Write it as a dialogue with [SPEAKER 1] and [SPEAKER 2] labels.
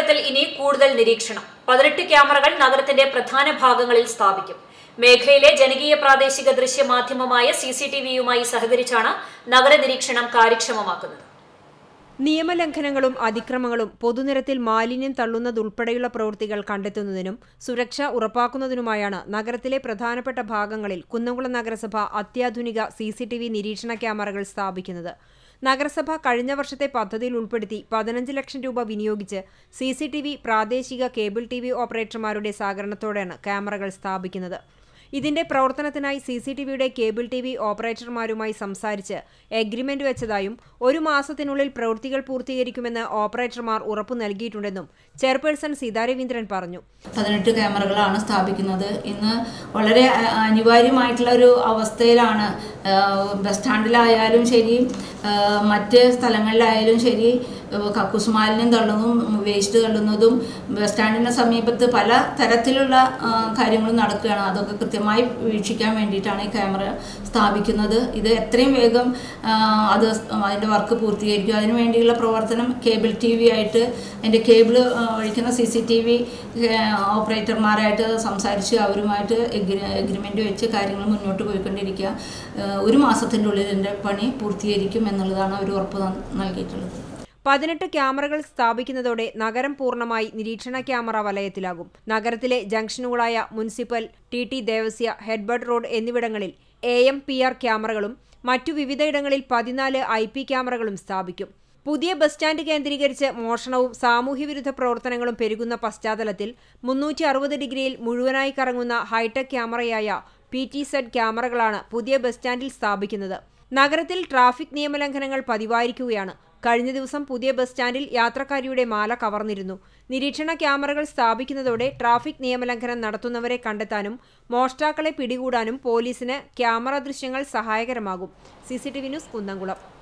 [SPEAKER 1] നഗരത്തിൽ ഇനി കൂടുതൽ നിരീക്ഷണം പതിനെട്ട് ക്യാമറകൾ നഗരത്തിന്റെ പ്രധാന ഭാഗങ്ങളിൽ സ്ഥാപിക്കും മേഖലയിലെ ജനകീയ പ്രാദേശിക ദൃശ്യ മാധ്യമമായ സി സി ടി വിയുമായി സഹകരിച്ചാണ് നഗര നിരീക്ഷണം കാര്യക്ഷമമാക്കുന്നത്
[SPEAKER 2] നിയമലംഘനങ്ങളും അതിക്രമങ്ങളും പൊതുനിരത്തിൽ മാലിന്യം തള്ളുന്നതുൾപ്പെടെയുള്ള പ്രവൃത്തികൾ കണ്ടെത്തുന്നതിനും സുരക്ഷ ഉറപ്പാക്കുന്നതിനുമായാണ് നഗരത്തിലെ പ്രധാനപ്പെട്ട ഭാഗങ്ങളിൽ കുന്നംകുളം നഗരസഭ അത്യാധുനിക സി സി ടി വി നിരീക്ഷണ ക്യാമറകൾ സ്ഥാപിക്കുന്നത് നഗരസഭ കഴിഞ്ഞ വർഷത്തെ പദ്ധതിയിൽ ഉൾപ്പെടുത്തി പതിനഞ്ച് ലക്ഷം രൂപ വിനിയോഗിച്ച് സി സി ടി വി പ്രാദേശിക കേബിൾ ടി വി ഓപ്പറേറ്റർമാരുടെ സഹകരണത്തോടെയാണ് ക്യാമറകൾ സ്ഥാപിക്കുന്നത് ഇതിന്റെ പ്രവർത്തനത്തിനായി സി സി ടി വിയുടെ കേബിൾ ടി വി ഓപ്പറേറ്റർമാരുമായി സംസാരിച്ച് എഗ്രിമെന്റ് വെച്ചതായും ഒരു മാസത്തിനുള്ളിൽ പ്രവൃത്തികൾ പൂർത്തീകരിക്കുമെന്ന് ഓപ്പറേറ്റർമാർ ഉറപ്പു നൽകിയിട്ടുണ്ടെന്നും ചെയർപേഴ്സൺ സീതാ രവീന്ദ്രൻ പറഞ്ഞു
[SPEAKER 3] പതിനെട്ട് ക്യാമറകളാണ് സ്ഥാപിക്കുന്നത് ഇന്ന് വളരെ അ- അനിവാര്യമായിട്ടുള്ള ഒരു അവസ്ഥയിലാണ് ആ, ബസ് സ്റ്റാൻഡിലായാലും ശരി ആ, മറ്റ് സ്ഥലങ്ങളിലായാലും ശരി ആ, കക്കൂസ് മാലിന്യം തള്ളുന്നതും വേസ്റ്റ് തള്ളുന്നതും ബസ് സ്റ്റാൻഡിന് സമീപത്ത് പല തരത്തിലുള്ള ആ, കാര്യങ്ങളും നടക്കുകയാണ് അതൊക്കെ കൃത്യമായി വീക്ഷിക്കാൻ വേണ്ടിയിട്ടാണ് ഈ ക്യാമറ സ്ഥാപിക്കുന്നത് ഇത് എത്രയും വേഗം ആ, അത് അതിൻ്റെ വർക്ക് പൂർത്തീകരിക്കുക അതിനു വേണ്ടിയുള്ള പ്രവർത്തനം കേബിൾ ടി വി ആയിട്ട് അതിൻ്റെ കേബിൾ ഒഴിക്കുന്ന സി സി ടി വി ഓപ്പറേറ്റർമാരായിട്ട് സംസാരിച്ച് അവരുമായിട്ട് എഗ്രി എഗ്രിമെൻ്റ് വെച്ച് കാര്യങ്ങൾ മുന്നോട്ട് പോയിക്കൊണ്ടിരിക്കുക ആ, ഒരു മാസത്തിൻ്റെ ഉള്ളിൽ ഇതിൻ്റെ പണി പൂർത്തീകരിക്കും എന്നുള്ളതാണ് അവർ ഉറപ്പ് നൽ- നൽകിയിട്ടുള്ളത്
[SPEAKER 2] പതിനെട്ട് ക്യാമറകൾ സ്ഥാപിക്കുന്നതോടെ നഗരം പൂർണ്ണമായി നിരീക്ഷണ ക്യാമറ വലയത്തിലാകും നഗരത്തിലെ ജംഗ്ഷനുകളായ മുനിസിപ്പൽ ടി ടി ദേവസ്യ ഹെഡ്ബർഡ് റോഡ് എന്നിവിടങ്ങളിൽ എ എം പി ആർ ക്യാമറകളും മറ്റു വിവിധയിടങ്ങളിൽ പതിനാല് ഐ പി ക്യാമറകളും സ്ഥാപിക്കും പുതിയ ബസ് സ്റ്റാൻഡ് കേന്ദ്രീകരിച്ച് മോഷണവും സാമൂഹ്യവിരുദ്ധ പ്രവർത്തനങ്ങളും പെരുകുന്ന പശ്ചാത്തലത്തിൽ മുന്നൂറ്റി അറുപത് ഡിഗ്രിയിൽ മുഴുവനായി കറങ്ങുന്ന ഹൈടെക് ക്യാമറയായ പി ടി സെഡ് ക്യാമറകളാണ് പുതിയ ബസ് സ്റ്റാൻഡിൽ സ്ഥാപിക്കുന്നത് നഗരത്തിൽ ട്രാഫിക് നിയമലംഘനങ്ങൾ പതിവായിരിക്കുകയാണ് കഴിഞ്ഞ ദിവസം പുതിയ ബസ് സ്റ്റാൻഡിൽ യാത്രക്കാരിയുടെ മാല കവർന്നിരുന്നു നിരീക്ഷണ ക്യാമറകൾ സ്ഥാപിക്കുന്നതോടെ ട്രാഫിക് നിയമലംഘനം നടത്തുന്നവരെ കണ്ടെത്താനും മോഷ്ടാക്കളെ പിടികൂടാനും പോലീസിന് ക്യാമറ ദൃശ്യങ്ങൾ സഹായകരമാകും സി ന്യൂസ് കുന്നംകുളം